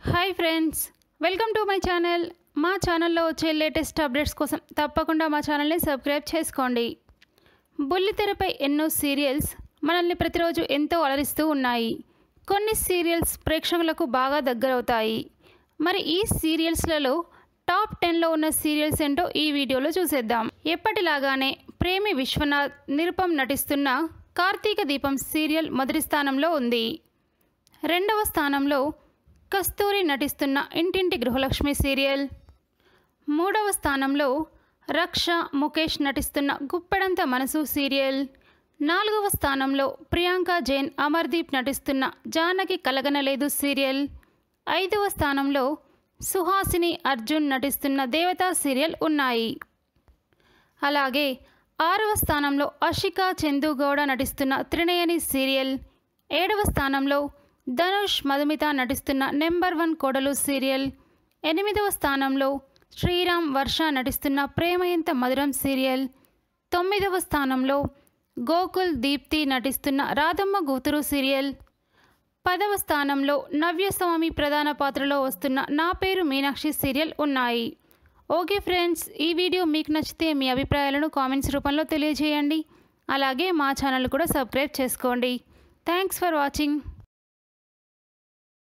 hi friends welcome to my channel మా ఛానల్లో వచ్చే లేటెస్ట్ అప్డేట్స్ కోసం తప్పకుండా మా ఛానల్ని సబ్స్క్రైబ్ చేసుకోండి బుల్లితెరపై ఎన్నో సీరియల్స్ మనల్ని ప్రతిరోజు ఎంతో అలరిస్తూ ఉన్నాయి కొన్ని సీరియల్స్ ప్రేక్షకులకు బాగా దగ్గరవుతాయి మరి ఈ సీరియల్స్లలో టాప్ టెన్లో ఉన్న సీరియల్స్ ఏంటో ఈ వీడియోలో చూసేద్దాం ఎప్పటిలాగానే ప్రేమి విశ్వనాథ్ నిరుపం నటిస్తున్న కార్తీక దీపం సీరియల్ మొదటి స్థానంలో ఉంది రెండవ స్థానంలో కస్తూరి నటిస్తున్న ఇంటింటి గృహలక్ష్మి సీరియల్ మూడవ స్థానంలో రక్ష ముఖేష్ నటిస్తున్న గుప్పెడంత మనసు సీరియల్ నాలుగవ స్థానంలో ప్రియాంక జైన్ అమర్దీప్ నటిస్తున్న జానకి కలగనలేదు సీరియల్ ఐదవ స్థానంలో సుహాసిని అర్జున్ నటిస్తున్న దేవతా సీరియల్ ఉన్నాయి అలాగే ఆరవ స్థానంలో అషిక చందుగౌడ నటిస్తున్న త్రినయని సీరియల్ ఏడవ స్థానంలో ధనుష్ మధుమిత నటిస్తున్న నెంబర్ వన్ కోడలు సీరియల్ ఎనిమిదవ స్థానంలో శ్రీరామ్ వర్ష నటిస్తున్న ప్రేమయంత మధురం సీరియల్ తొమ్మిదవ స్థానంలో గోకుల్ దీప్తి నటిస్తున్న రాధమ్మ కూతురు సీరియల్ పదవ స్థానంలో నవ్యస్వామి ప్రధాన పాత్రలో వస్తున్న నా పేరు మీనాక్షి సీరియల్ ఉన్నాయి ఓకే ఫ్రెండ్స్ ఈ వీడియో మీకు నచ్చితే మీ అభిప్రాయాలను కామెంట్స్ రూపంలో తెలియజేయండి అలాగే మా ఛానల్ కూడా సబ్స్క్రైబ్ చేసుకోండి థ్యాంక్స్ ఫర్ వాచింగ్